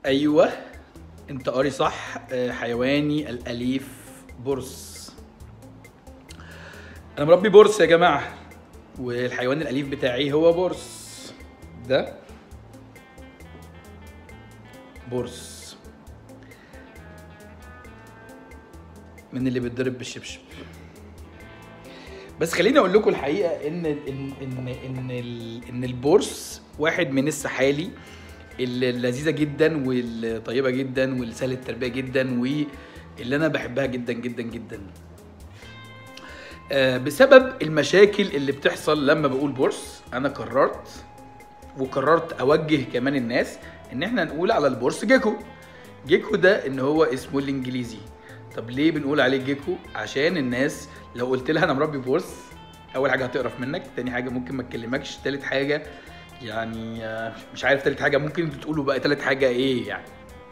ايوه انت قاري صح آه، حيواني الاليف برص انا مربي برص يا جماعه والحيوان الاليف بتاعي هو برص ده برص من اللي بيتضرب بالشبشب بس خليني اقول لكم الحقيقه ان ان ان ان, ال- إن البورس واحد من السحالي اللذيذه جدا والطيبه جدا والسهل التربيه جدا واللي انا بحبها جدا جدا جدا آه، بسبب المشاكل اللي بتحصل لما بقول بورس انا قررت وقررت اوجه كمان الناس ان احنا نقول على البورس جيكو جيكو ده ان هو اسمه الانجليزي طب ليه بنقول عليه جيكو عشان الناس لو قلت لها انا مربي بورس اول حاجه هتقرف منك تاني حاجه ممكن ما تكلمكش تالت حاجه يعني آه، مش عارف تالت حاجه ممكن انتوا تقولوا بقى تالت حاجه ايه يعني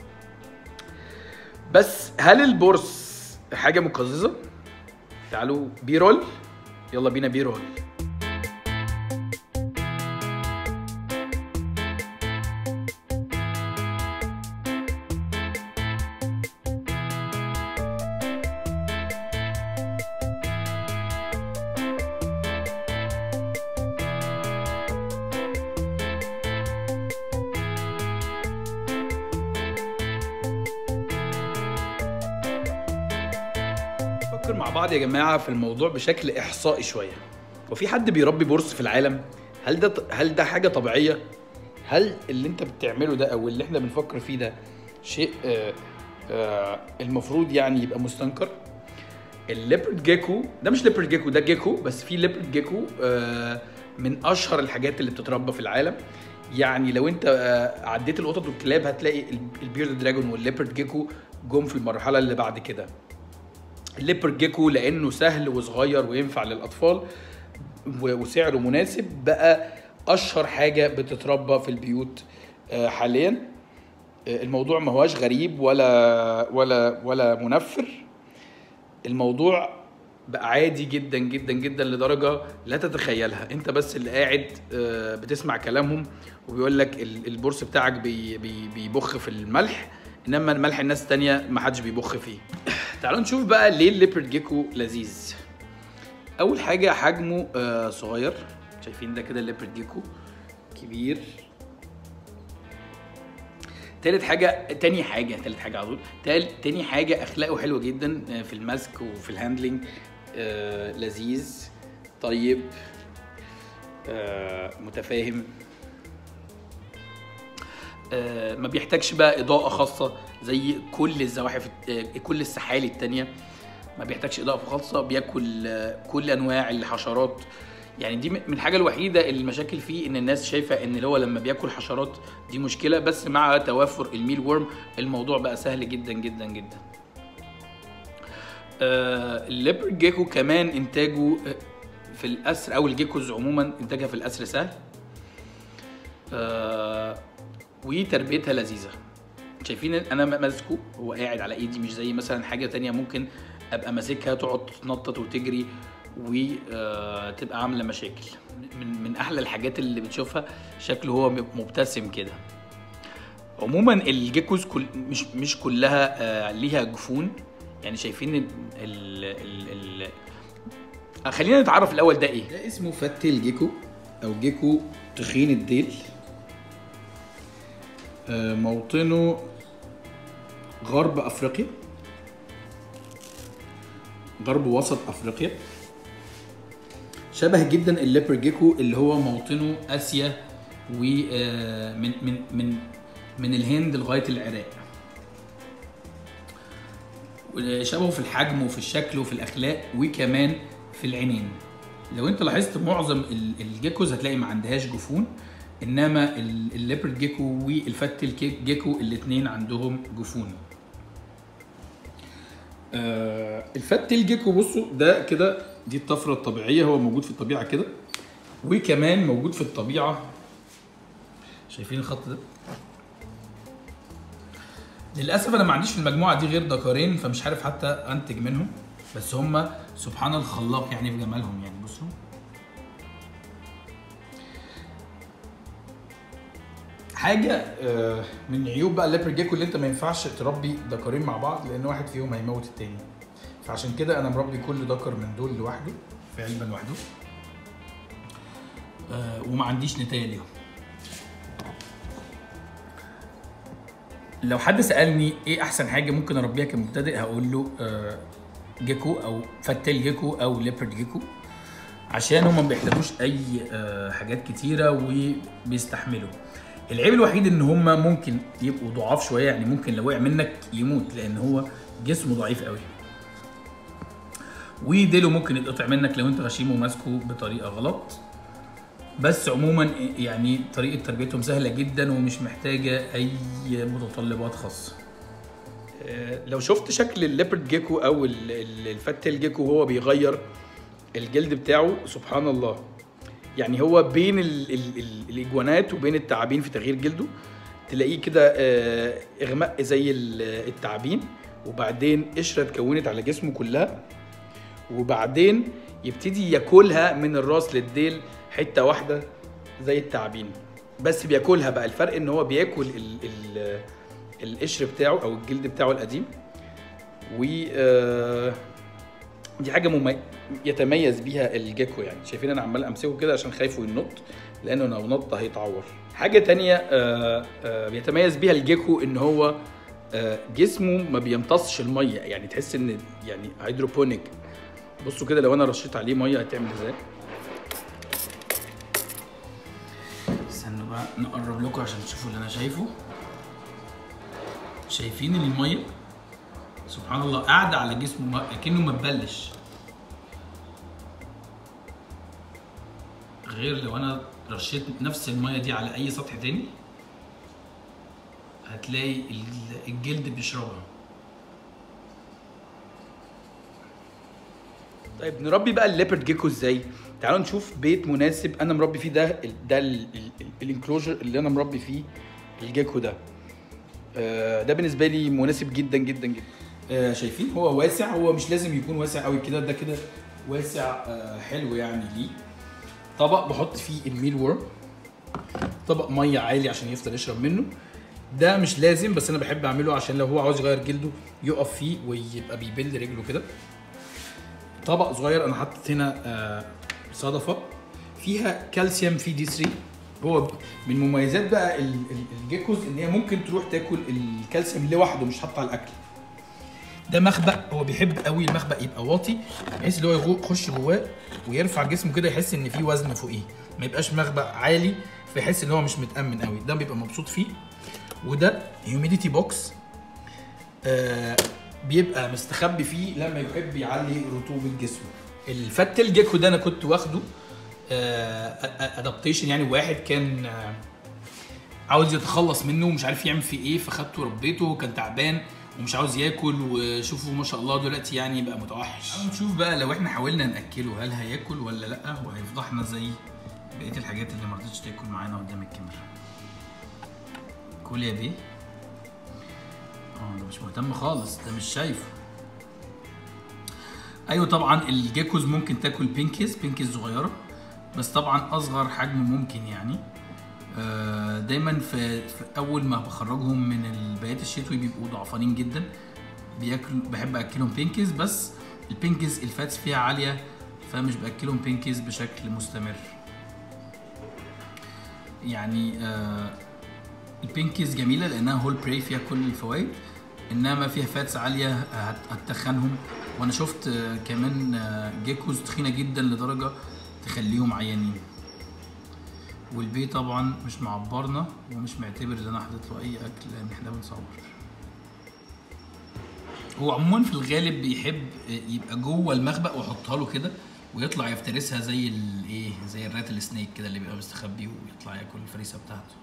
بس هل البورس حاجه مقززه تعالوا بيرول يلا بينا بيرول نفكر مع بعض يا جماعه في الموضوع بشكل احصائي شويه وفي حد بيربي بورس في العالم هل ده هل ده حاجه طبيعيه هل اللي انت بتعمله ده او اللي احنا بنفكر فيه ده شيء آه آه المفروض يعني يبقى مستنكر الليبرد جيكو ده مش ليبرد جيكو ده جيكو بس في ليبرد جيكو آه من اشهر الحاجات اللي بتتربى في العالم يعني لو انت آه عديت القطط والكلاب هتلاقي البيرد دراجون والليبرد جيكو جم في المرحله اللي بعد كده الليبرد جيكو لانه سهل وصغير وينفع للاطفال و- وسعره مناسب بقى اشهر حاجه بتتربى في البيوت آه، حاليا آه، الموضوع ما هواش غريب ولا ولا ولا منفر الموضوع بقى عادي جدا جدا جدا لدرجه لا تتخيلها انت بس اللي قاعد آه، بتسمع كلامهم وبيقول لك ال- البورس بتاعك بي بي بيبخ في الملح انما الملح الناس التانية ما حدش بيبخ فيه تعالوا نشوف بقى ليه الليبرد جيكو لذيذ اول حاجه حجمه آه، صغير شايفين ده كده الليبرد جيكو كبير تالت حاجة تاني حاجة تالت حاجة على طول تال تاني حاجة أخلاقه حلوة جدا آه، في الماسك وفي الهاندلنج آه لذيذ طيب آه متفاهم آه ما بيحتاجش بقى إضاءة خاصة زي كل الزواحف آه كل السحالي التانية ما بيحتاجش إضاءة خاصة بياكل آه كل أنواع الحشرات يعني دي من الحاجة الوحيدة اللي المشاكل فيه ان الناس شايفة ان اللي هو لما بياكل حشرات دي مشكلة بس مع توافر الميل وورم الموضوع بقى سهل جدا جدا جدا آه الليبرد جيكو كمان انتاجه آه، في الاسر او الجيكوز عموما انتاجها في الاسر سهل آه وتربيتها لذيذة شايفين انا ماسكه هو قاعد على ايدي مش زي مثلا حاجة تانية ممكن ابقى ماسكها تقعد تتنطط وتجري وتبقى عامله مشاكل من من احلى الحاجات اللي بتشوفها شكله هو مبتسم كده عموما الجيكوز كل مش مش كلها آه، ليها جفون يعني شايفين ال ال ال ال خلينا نتعرف الاول ده ايه ده اسمه فتي الجيكو او جيكو تخين الديل آه، موطنه غرب افريقيا غرب وسط افريقيا شبه جدا الليبر جيكو اللي هو موطنه اسيا ومن من من من الهند لغايه العراق شبهه في الحجم وفي الشكل وفي الاخلاق وكمان في العينين لو انت لاحظت معظم ال- الجيكوز هتلاقي ما عندهاش جفون انما ال- الليبرد جيكو والفت الكي- جيكو الاثنين عندهم جفون آه الفت الجيكو بصوا ده كده دي الطفره الطبيعيه هو موجود في الطبيعه كده وكمان موجود في الطبيعه شايفين الخط ده للاسف انا ما عنديش في المجموعه دي غير دكارين فمش عارف حتى انتج منهم بس هم سبحان الخلاق يعني في جمالهم يعني بصوا حاجه آه، من عيوب بقى الليبر جيكو اللي انت ما ينفعش تربي دكرين مع بعض لان واحد فيهم هيموت التاني فعشان كده انا مربي كل دكر من دول لوحده في علبه لوحده آه، وما عنديش نتايه ليهم لو حد سالني ايه احسن حاجه ممكن اربيها كمبتدئ هقول له آه، جيكو او فتل جيكو او ليبرد جيكو عشان هم ما بيحتاجوش اي آه، حاجات كتيره وبيستحملوا العيب الوحيد ان هم ممكن يبقوا ضعاف شويه يعني ممكن لو وقع منك يموت لان هو جسمه ضعيف قوي وديله ممكن يتقطع منك لو انت غشيمه وماسكه بطريقه غلط بس عموما يعني طريقه تربيتهم سهله جدا ومش محتاجه اي متطلبات خاصه لو شفت شكل الليبرد جيكو او ال- ال- الفتل جيكو وهو بيغير الجلد بتاعه سبحان الله يعني هو بين ال ال ال الاجوانات وبين التعابين في تغيير جلده تلاقيه كده آه، اغماء زي ال- التعابين وبعدين قشره اتكونت على جسمه كلها وبعدين يبتدي ياكلها من الراس للديل حته واحده زي التعابين بس بياكلها بقى الفرق ان هو بياكل ال ال القشر بتاعه او الجلد بتاعه القديم و آه، دي حاجه ممي... يتميز بيها الجيكو يعني شايفين انا عمال امسكه كده عشان خايفه ينط لانه لو نط هيتعور حاجه تانية آه، آه، بيتميز بيها الجيكو ان هو آه، جسمه ما بيمتصش الميه يعني تحس ان يعني هيدروبونيك بصوا كده لو انا رشيت عليه ميه هتعمل ازاي استنوا بقى نقرب لكم عشان تشوفوا اللي انا شايفه شايفين الميه سبحان الله قاعده على جسمه ما- كأنه ما تبلش غير لو انا رشيت نفس الميه دي على اي سطح تاني هتلاقي ال- الجلد بيشربها طيب نربي بقى الليبرد جيكو ازاي تعالوا نشوف بيت مناسب انا مربي فيه ده ال- ده الانكلوجر اللي انا مربي فيه الجيكو ده آه، ده بالنسبه لي مناسب جدا جدا جدا آه، شايفين هو واسع هو مش لازم يكون واسع قوي كده ده كده واسع آه، حلو يعني ليه طبق بحط فيه الميل وورم طبق ميه عالي عشان يفضل يشرب منه ده مش لازم بس انا بحب اعمله عشان لو هو عاوز يغير جلده يقف فيه ويبقى بيبل رجله كده طبق صغير انا حاطط هنا آه، صدفه فيها كالسيوم في دي 3 هو من مميزات بقى ال- ال- الجيكوز ان هي ممكن تروح تاكل الكالسيوم لوحده مش حاطه على الاكل ده مخبأ هو بيحب قوي المخبأ يبقى واطي بحيث ان هو يغو- يخش جواه ويرفع جسمه كده يحس ان في وزن فوقيه ما يبقاش مخبأ عالي فيحس ان هو مش متأمن قوي ده بيبقى مبسوط فيه وده هيوميديتي بوكس آه بيبقى مستخبي فيه لما يحب يعلي رطوبة جسمه الفتل جيكو ده انا كنت واخده ادابتيشن يعني واحد كان آه، عاوز يتخلص منه ومش عارف يعمل فيه ايه فخدته وربيته كان تعبان ومش عاوز ياكل وشوفوا ما شاء الله دلوقتي يعني بقى متوحش تعالوا نشوف بقى لو احنا حاولنا ناكله هل هياكل ولا لا وهيفضحنا زي بقيه الحاجات اللي ما رضتش تاكل معانا قدام الكاميرا كل يا بيه اه ده مش مهتم خالص ده مش شايفه ايوه طبعا الجيكوز ممكن تاكل بينكيز بينكيز صغيره بس طبعا اصغر حجم ممكن يعني آه، دايما في, في اول ما بخرجهم من البيات الشتوي بيبقوا ضعفانين جدا بياكل بحب اكلهم بينكيز بس البينكيز الفاتس فيها عاليه فمش باكلهم بينكيز بشكل مستمر يعني آه البينكيز جميله لانها هول براي فيها كل الفوائد انما فيها فاتس عاليه هت- هتتخنهم وانا شفت آه، كمان آه، جيكوز تخينه جدا لدرجه تخليهم عيانين والبي طبعا مش معبرنا ومش معتبر ان انا حاطط له اي اكل لان احنا بنصور هو عموما في الغالب بيحب يبقى جوه المخبأ واحطها له كده ويطلع يفترسها زي الايه زي الرات السنيك كده اللي بيبقى مستخبي ويطلع ياكل الفريسه بتاعته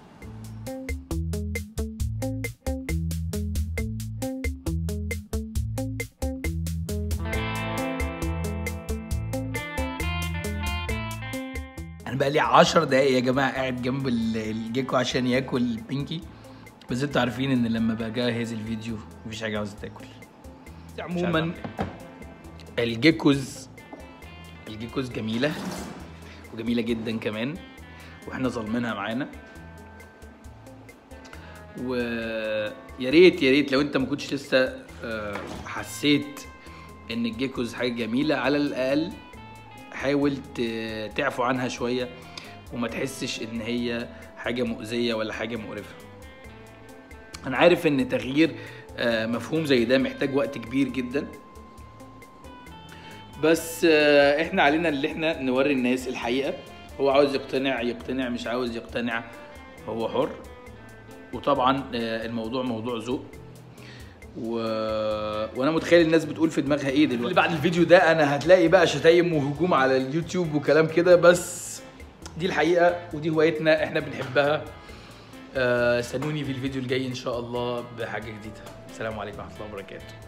انا بقى لي 10 دقايق يا جماعه قاعد جنب ال- الجيكو عشان ياكل البينكي بس انتوا عارفين ان لما بجهز الفيديو مفيش حاجه عاوزه تاكل عموما الجيكوز الجيكوز جميله وجميله جدا كمان واحنا ظالمينها معانا ويا ريت يا ريت لو انت ما كنتش لسه آه، حسيت ان الجيكوز حاجه جميله على الاقل حاول ت- تعفو عنها شويه وما تحسش ان هي حاجه مؤذيه ولا حاجه مقرفه انا عارف ان تغيير آه، مفهوم زي ده محتاج وقت كبير جدا بس آه، احنا علينا اللي احنا نوري الناس الحقيقه هو عاوز يقتنع يقتنع مش عاوز يقتنع هو حر وطبعا آه، الموضوع موضوع ذوق و... وانا متخيل الناس بتقول في دماغها ايه دلوقتي بعد الفيديو ده انا هتلاقي بقى شتايم وهجوم على اليوتيوب وكلام كده بس دي الحقيقه ودي هوايتنا احنا بنحبها آه، استنوني في الفيديو الجاي ان شاء الله بحاجه جديده السلام عليكم ورحمه الله وبركاته